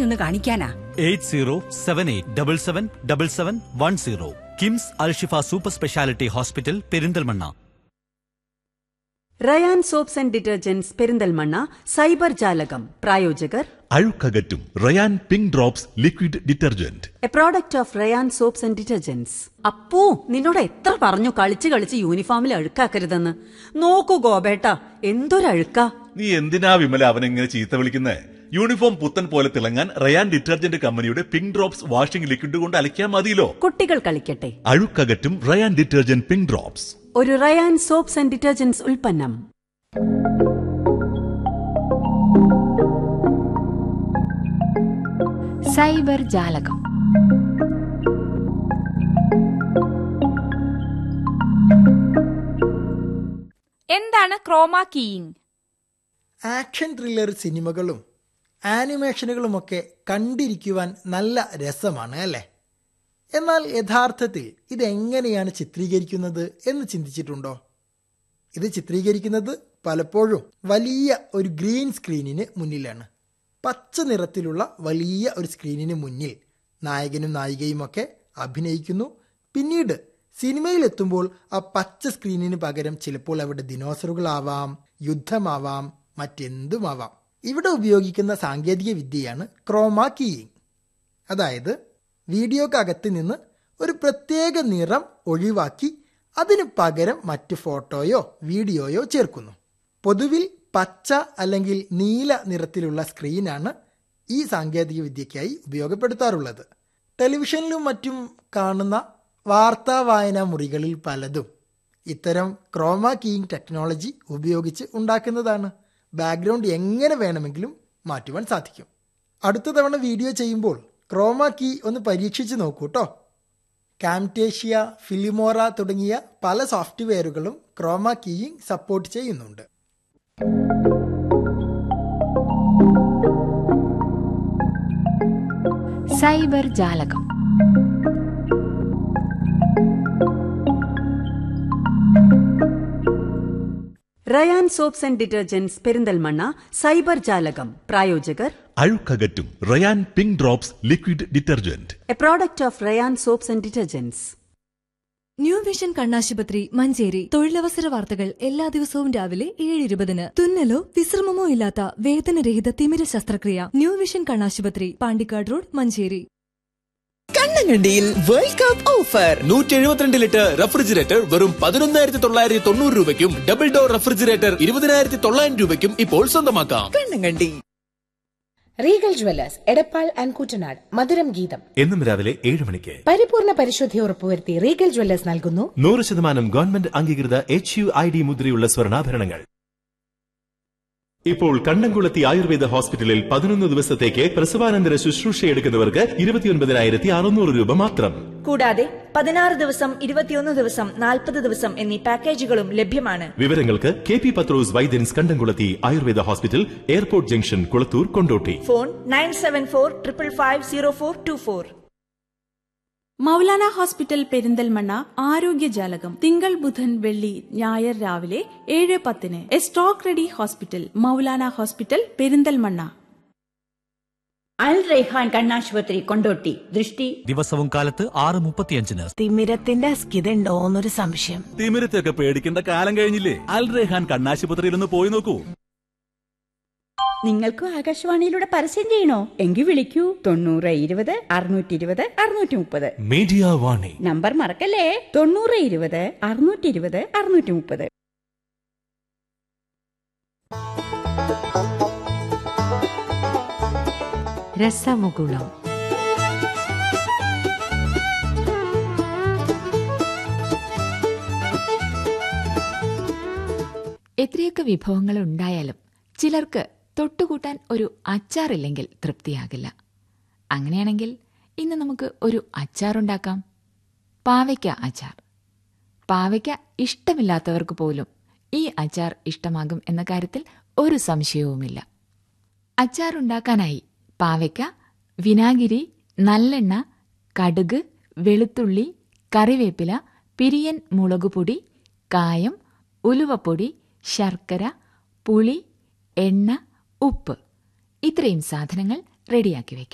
നിന്ന് കാണിക്കാനാ eight zero seven eight double seven double seven one zero KIMS Alshifa super speciality hospital Perinthalmanna Rayan soaps and detergents Perinthalmanna cyber ജാലകം പ്രായോജകർ അഴുക്കകറ്റും Rayan pink drops liquid detergent a product of Rayan soaps and detergents Appu നിന്നോട് എത്ര പറഞ്ഞു കളിച്ച് കളിച്ച് യൂണിഫോമിൽ അഴുക്കാക്കരുതെന്ന് നോക്കൂ ഗോപേട്ട എന്തൊരഴുക്കാ നീ എന്തിനാ വിമല അവനെങ്ങനെ ചീത്ത വിളിക്കുന്നേ യൂണിഫോം പുത്തൻ പോലെ തിളങ്ങാൻ റയാൻ ഡിറ്റർജന്റ് കമ്പനിയുടെ പിങ്ക് ഡ്രോപ്സ് വാഷിംഗ് ലിക്വിഡ് കൊണ്ട് അലക്കിയാൽ മതിയല്ലോ കുട്ടികൾ കളിക്കട്ടെ അഴുക്കകറ്റും റയാൻ ഡിറ്റർജന്റ് പിങ്ക് ഡ്രോപ്സ് ഒരു റയാൻ സോപ്സ് ആൻഡ് ഡിറ്റർജന്റ്സ് ഉൽപ്പന്നം സൈബർ ജാലകം എന്താണ് ക്രോമ കീയിങ് ആക്ഷൻ ത്രില്ലർ സിനിമകളും ആനിമേഷനുകളുമൊക്കെ കണ്ടിരിക്കുവാൻ നല്ല രസമാണ് അല്ലേ എന്നാൽ യഥാർത്ഥത്തിൽ ഇതെങ്ങനെയാണ് ചിത്രീകരിക്കുന്നത് എന്ന് ചിന്തിച്ചിട്ടുണ്ടോ ഇത് ചിത്രീകരിക്കുന്നത് പലപ്പോഴും വലിയ ഒരു ഗ്രീൻ സ്ക്രീനിന് മുന്നിലാണ് പച്ച നിറത്തിലുള്ള വലിയ ഒരു സ്ക്രീനിന് മുന്നിൽ നായകനും നായികയുമൊക്കെ അഭിനയിക്കുന്നു പിന്നീട് സിനിമയിലെത്തുമ്പോൾ ആ പച്ച സ്ക്രീനിന് പകരം ചിലപ്പോൾ അവിടെ ദിനോസറുകളാവാം യുദ്ധമാവാം മറ്റെന്തുമാവാം ഇവിടെ ഉപയോഗിക്കുന്ന സാങ്കേതിക വിദ്യയാണ് ക്രോമ കീയിങ് അതായത് വീഡിയോക്കകത്ത് നിന്ന് ഒരു പ്രത്യേക നിറം ഒഴിവാക്കി അതിന് പകരം മറ്റ് ഫോട്ടോയോ വീഡിയോയോ ചേർക്കുന്നു പൊതുവിൽ പച്ച അല്ലെങ്കിൽ നീല നിറത്തിലുള്ള സ്ക്രീനാണ് ഈ സാങ്കേതിക വിദ്യയ്ക്കായി ഉപയോഗപ്പെടുത്താറുള്ളത് ടെലിവിഷനിലും മറ്റും കാണുന്ന വാർത്താ വായനാ മുറികളിൽ പലതും ഇത്തരം ക്രോമ കീയിങ് ടെക്നോളജി ഉപയോഗിച്ച് ഉണ്ടാക്കുന്നതാണ് ബാക്ക്ഗ്രൗണ്ട് എങ്ങനെ വേണമെങ്കിലും മാറ്റുവാൻ സാധിക്കും അടുത്ത തവണ വീഡിയോ ചെയ്യുമ്പോൾ ക്രോമ കീ ഒന്ന് പരീക്ഷിച്ച് നോക്കൂ കേട്ടോ കാംറ്റേഷ്യ ഫിലിമോറ തുടങ്ങിയ പല സോഫ്റ്റ്വെയറുകളും ക്രോമ കീയിങ് സപ്പോർട്ട് ചെയ്യുന്നുണ്ട് സൈബർ ജാലകം Rayan soaps and detergents Perinthalmanna cyber ജാലകം പ്രായോജകർ അഴുക്കകറ്റും Rayan pink drops liquid detergent a product of Rayan soaps and detergents new vision കണ്ണാശുപത്രി മഞ്ചേരി തൊഴിലവസര വാർത്തകൾ എല്ലാ ദിവസവും രാവിലെ ഏഴ് ഇരുപതിന് തുന്നലോ വിശ്രമമോ ഇല്ലാത്ത വേദനരഹിത തിമിര ശസ്ത്രക്രിയ ന്യൂ വിഷൻ കണ്ണാശുപത്രി പാണ്ടിക്കാട് റോഡ് മഞ്ചേരി കണ്ണങ്കണ്ടിയിൽ വേൾഡ് കപ്പ് ഓഫർ നൂറ്റി എഴുപത്തിരണ്ട് ലിറ്റർ റെഫ്രിജറേറ്റർ വെറും പതിനൊന്നായിരത്തി തൊള്ളായിരത്തി തൊണ്ണൂറ് രൂപയ്ക്കും ഡബിൾ ഡോർ റെഫ്രിജറേറ്റർ ഇരുപതിനായിരത്തി തൊള്ളായിരം രൂപയ്ക്കും ഇപ്പോൾ സ്വന്തമാക്കാം Kannankandi regal jewellers Edappal and Kuttanad മധുരം ഗീതം എന്നും രാവിലെ ഏഴ് മണിക്ക് പരിപൂർണ പരിശുദ്ധി ഉറപ്പുവരുത്തി റീഗൽ ജ്വല്ലേഴ്സ് നൽകുന്നു നൂറ് ശതമാനം ഗവൺമെന്റ് അംഗീകൃത എച്ച് യു ഐ ഡി മുദ്രയുള്ള സ്വർണ്ണാഭരണങ്ങൾ ഇപ്പോൾ കണ്ണംകുളത്തി ആയുർവേദ ഹോസ്പിറ്റലിൽ പതിനൊന്ന് ദിവസത്തേക്ക് പ്രസവാനന്തര ശുശ്രൂഷ എടുക്കുന്നവർക്ക് ഇരുപത്തിയൊൻപതിനായിരത്തി അറുന്നൂറ് രൂപ മാത്രം കൂടാതെ പതിനാറ് ദിവസം ഇരുപത്തിയൊന്ന് ദിവസം നാൽപ്പത് ദിവസം എന്നീ പാക്കേജുകളും ലഭ്യമാണ് വിവരങ്ങൾക്ക് K P Pathrose Vaidyan's Kandamkulathy Ayurveda hospital airport junction Kulathur Kondotty phone nine seven four triple five zero four two four Maulana hospital Perinthalmanna ആരോഗ്യജാലകം തിങ്കൾ ബുധൻ വെള്ളി ഞായർ രാവിലെ ഏഴ് പത്തിന് A stock ready hospital Maulana hospital Perinthalmanna Al Raihan കണ്ണാശുപത്രി കൊണ്ടോട്ടി ദൃഷ്ടി ദിവസവും കാലത്ത് ആറ് മുപ്പത്തിയഞ്ചിന് തിമിരത്തിന്റെ അസ്കിതണ്ടോ എന്നൊരു സംശയം തിമിരത്തൊക്കെ പേടിക്കേണ്ട കാലം കഴിഞ്ഞില്ലേ അൽ റെഹാൻ കണ്ണാശുപത്രിയിൽ ഒന്ന് പോയി നോക്കൂ നിങ്ങൾക്കും ആകാശവാണിയിലൂടെ പരസ്യം ചെയ്യണോ എങ്കിൽ വിളിക്കൂ തൊണ്ണൂറ് ഇരുപത് അറുന്നൂറ്റി ഇരുപത് അറുന്നൂറ്റി മുപ്പത് മീഡിയ വാണി നമ്പർ മറക്കല്ലേ തൊണ്ണൂറ് ഇരുപത് അറുന്നൂറ്റി ഇരുപത് അറുന്നൂറ്റി മുപ്പത് രസമുകുളം എത്രയൊക്കെ വിഭവങ്ങൾ ഉണ്ടായാലും ചിലർക്ക് തൊട്ടുകൂട്ടാൻ ഒരു അച്ചാറില്ലെങ്കിൽ തൃപ്തിയാകില്ല അങ്ങനെയാണെങ്കിൽ ഇന്ന് നമുക്ക് ഒരു അച്ചാറുണ്ടാക്കാം പാവയ്ക്ക അച്ചാർ പാവയ്ക്ക ഇഷ്ടമില്ലാത്തവർക്ക് പോലും ഈ അച്ചാർ ഇഷ്ടമാകും എന്ന കാര്യത്തിൽ ഒരു സംശയവുമില്ല അച്ചാറുണ്ടാക്കാനായി പാവയ്ക്ക വിനാഗിരി നല്ലെണ്ണ കടുക് വെളുത്തുള്ളി കറിവേപ്പില പിരിയൻ മുളകുപൊടി കായം ഉലുവപ്പൊടി ശർക്കര പുളി എണ്ണ ഉപ്പ് ഇത്രയും സാധനങ്ങൾ റെഡിയാക്കി വയ്ക്കാം